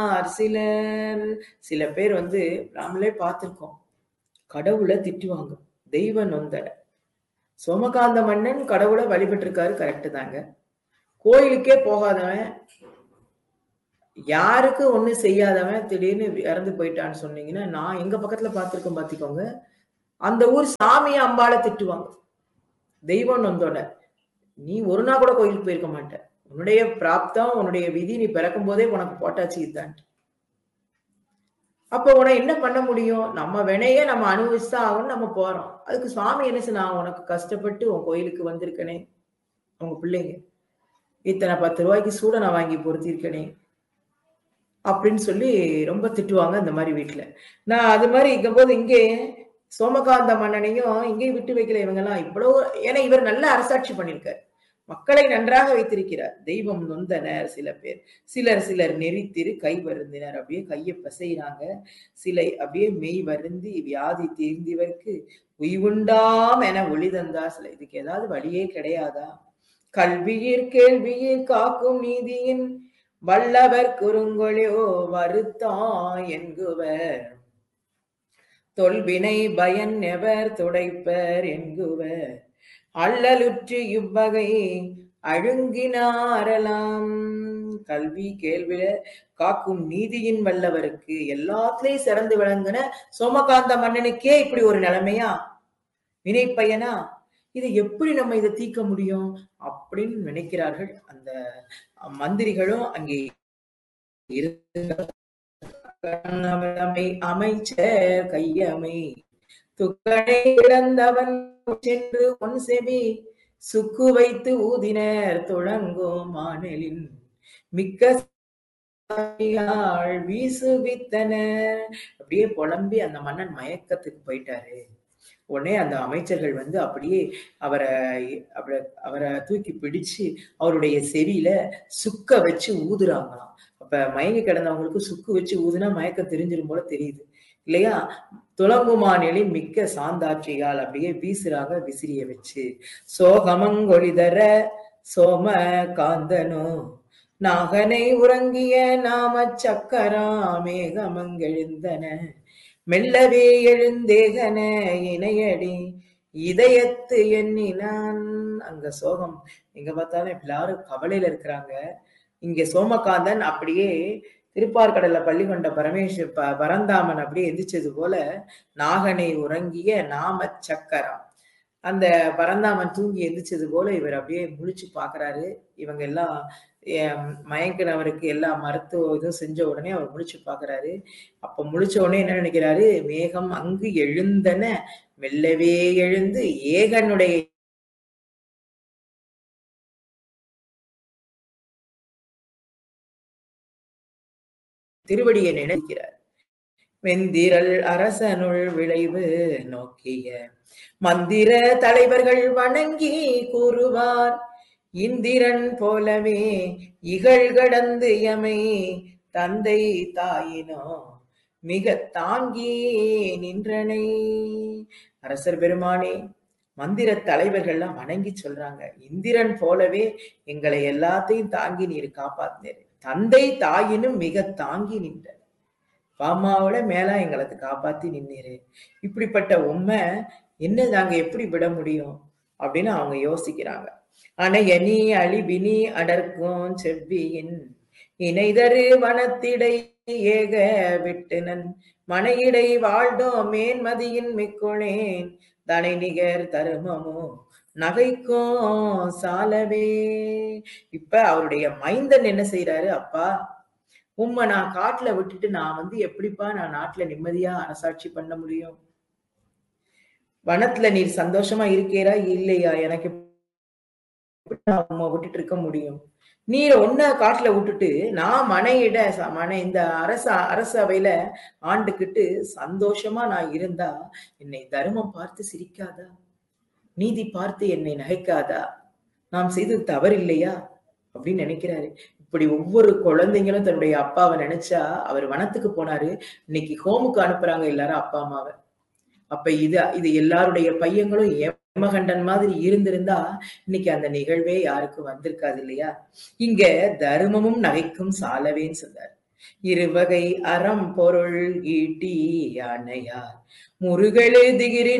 சிலர் சில பேர் வந்து நாமளே பார்த்திருக்கோம் கடவுளை திட்டுவாங்க தெய்வ நொந்தன சோமகாந்த மன்னன் கடவுளை வழிபட்டிருக்காரு கரெக்ட் தாங்க கோயிலுக்கே போகாதவன் யாருக்கு ஒண்ணு செய்யாதவன் திடீர்னு இறந்து போயிட்டான்னு சொன்னீங்கன்னா நான் எங்க பக்கத்துல பார்த்திருக்கேன் பாத்துக்கோங்க அந்த ஊர் சாமியை அம்பாளை திட்டுவாங்க தெய்வம் நொந்தோட நீ ஒரு நாள் கூட கோயிலுக்கு போயிருக்க மாட்ட உன்னுடைய பிராப்தம் உன்னுடைய விதி நீ பிறக்கும் போதே உனக்கு போட்டாச்சு இதுதான் அப்ப உன என்ன பண்ண முடியும் நம்ம வினைய நம்ம அனுபவிச்சுதான் ஆகணும் நம்ம போறோம் அதுக்கு சுவாமி என்ன செய்ய நான் உனக்கு கஷ்டப்பட்டு உன் கோயிலுக்கு வந்திருக்கனே உங்க பிள்ளைங்க இத்தனை பத்து ரூபாய்க்கு சூட நான் வாங்கி பொருத்திருக்கனே அப்படின்னு சொல்லி ரொம்ப திட்டுவாங்க இந்த மாதிரி வீட்டுல நான் அது மாதிரி இருக்கும் போது இங்கே சோமகாந்த மன்னனையும் இங்கே விட்டு வைக்கல இவங்கெல்லாம் இவ்வளவு ஏன்னா இவர் நல்ல அரசாட்சி பண்ணியிருக்கார் மக்களை நன்றாக வைத்திருக்கிறார் தெய்வம் நொந்தனர் சில பேர் சிலர் சிலர் நெறித்திரு கை வருந்தினர் அப்படியே கையை பசையிறாங்க சிலை அப்படியே மெய் வருந்தி வியாதி தீர்ந்தவருக்கு உய்வுண்டாம் என ஒளி தந்தா சில இதுக்கு ஏதாவது வழியே கிடையாதா கல்வியிற் கேள்வியிற் காக்கும் நீதியின் வல்லவர் குறுங்கொழியோ வருத்தாம் என்குவர் தொல்வினை பயன் எவர் துடைப்பர் என்குவர் அல்லலுற்று இவ்வகை அழுங்கினாரலாம் கல்வி கேள்வியில காக்கும் நீதியின் வல்லவருக்கு எல்லாத்துலயும் சிறந்து விளங்குன சோமகாந்த மன்னனுக்கே இப்படி ஒரு நிலைமையா வினை பயனா இது எப்படி நம்ம இதை தீர்க்க முடியும் அப்படின்னு நினைக்கிறார்கள் அந்த மந்திரிகளும் அங்கே இருந்தமை அமைச்சர் கையமை துக்கடை இழந்தவன் சென்று பொன் செவி சுக்கு வைத்து ஊதினர் துளங்கும் மானலின் மிக்க வீசுவித்தனர் அப்படியே புலம்பி அந்த மன்னன் மயக்கத்துக்கு போயிட்டாரு உடனே அந்த அமைச்சர்கள் வந்து அப்படியே அவரை அவரை அவரை தூக்கி பிடிச்சு அவருடைய செவியில சுக்க வச்சு ஊதுறாங்களாம் அப்ப மயங்கி கிடந்தவங்களுக்கு சுக்கு வச்சு ஊதுனா மயக்கம் தெரிஞ்சிரும் போல தெரியுது இல்லையா துளங்குமானிலி மிக்க சாந்தாட்சிகால் அப்படியே வீசுறாங்க விசிறிய வச்சு சோகமங்கொழிதர சோம காந்தனோ நாகனை உறங்கிய நாம சக்கரா மேகமங்கெழுந்தன மெல்லவே எழுந்தேகன இணையடி இதயத்து எண்ணினான் அங்க சோகம் எங்க பார்த்தாலும் எல்லாரும் கவலையில இருக்கிறாங்க இங்க சோமகாந்தன் அப்படியே திருப்பார்கடல்ல பள்ளி கொண்ட பரமேஸ்வர ப பரந்தாமன் அப்படியே எந்திரிச்சது போல நாகனை உறங்கிய நாம சக்கரம் அந்த பரந்தாமன் தூங்கி எந்திரிச்சது போல இவர் அப்படியே முழிச்சு பாக்குறாரு இவங்க எல்லாம் மயங்கினவருக்கு எல்லா மருத்துவ இதுவும் செஞ்ச உடனே அவர் முழிச்சு பாக்குறாரு அப்ப முழிச்ச உடனே என்ன நினைக்கிறாரு மேகம் அங்கு எழுந்தன மெல்லவே எழுந்து ஏகனுடைய திருவடியை நினைக்கிறார் வெந்திரல் அரசனுள் விளைவு நோக்கிய மந்திர தலைவர்கள் வணங்கி கூறுவார் இந்திரன் போலவே இகழ் கடந்து எமை தந்தை தாயினோ மிக தாங்கி நின்றனை அரசர் பெருமானே மந்திர தலைவர்கள்லாம் வணங்கி சொல்றாங்க இந்திரன் போலவே எங்களை எல்லாத்தையும் தாங்கி நீர் காப்பாத்தினீர் தந்தை தாயினும் மிக தாங்கி நின்ற பாமாவோட மேல எங்களுக்கு காப்பாத்தி நின்னீரு இப்படிப்பட்ட உண்மை என்ன நாங்க எப்படி விட முடியும் அப்படின்னு அவங்க யோசிக்கிறாங்க ஆனா எனி அழிவினி அடர்க்கும் செவ்வியின் இணைதரு வனத்திடை ஏக விட்டுனன் மனையிடை வாழ்ந்தோம் மேன்மதியின் மிக்கொளேன் தனை நிகர் தருமமோ நகைக்கும் சாலவே இப்ப அவருடைய மைந்தன் என்ன செய்யறாரு அப்பா உம்மை நான் காட்டுல விட்டுட்டு நான் வந்து எப்படிப்பா நான் நாட்டுல நிம்மதியா அரசாட்சி பண்ண முடியும் வனத்துல நீர் சந்தோஷமா இருக்கீரா இல்லையா எனக்கு உம்மை விட்டுட்டு இருக்க முடியும் நீர் ஒன்ன காட்டுல விட்டுட்டு நான் மனையிட மனை இந்த அரச அரசவையில ஆண்டுகிட்டு சந்தோஷமா நான் இருந்தா என்னை தர்மம் பார்த்து சிரிக்காதா நீதி பார்த்து என்னை நகைக்காதா நாம் செய்தது தவறு இல்லையா அப்படின்னு நினைக்கிறாரு இப்படி ஒவ்வொரு குழந்தைங்களும் தன்னுடைய அப்பாவை நினைச்சா அவர் வனத்துக்கு போனாரு இன்னைக்கு ஹோமுக்கு அனுப்புறாங்க எல்லாரும் அப்பா அம்மாவை அப்ப இது இது எல்லாருடைய பையங்களும் ஏமகண்டன் மாதிரி இருந்திருந்தா இன்னைக்கு அந்த நிகழ்வே யாருக்கும் வந்திருக்காது இல்லையா இங்க தர்மமும் நகைக்கும் சாலவேன்னு சொன்னார் இருவகை அறம் பொருள் ஈட்டி யானையார் முருகெழுதுகிறி